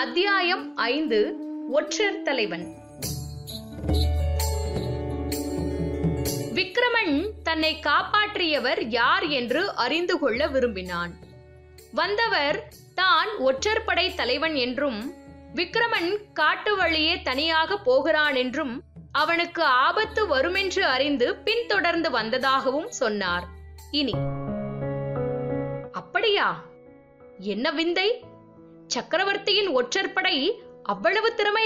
அத்தியாயம் ஐந்து ஒற்றர் தலைவன் விக்ரமன் தன்னை காப்பாற்றியவர் யார் என்று அறிந்து கொள்ள விரும்பினான் வந்தவர் தான் ஒற்றற்படை தலைவன் என்றும் விக்ரமன் காட்டு வழியே தனியாக போகிறான் என்றும் அவனுக்கு ஆபத்து வருமென்று அறிந்து பின்தொடர்ந்து வந்ததாகவும் சொன்னார் இனி அப்படியா என்ன விந்தை சக்கரவர்த்தியின் ஒற்றற்படை அவ்வளவு திறமை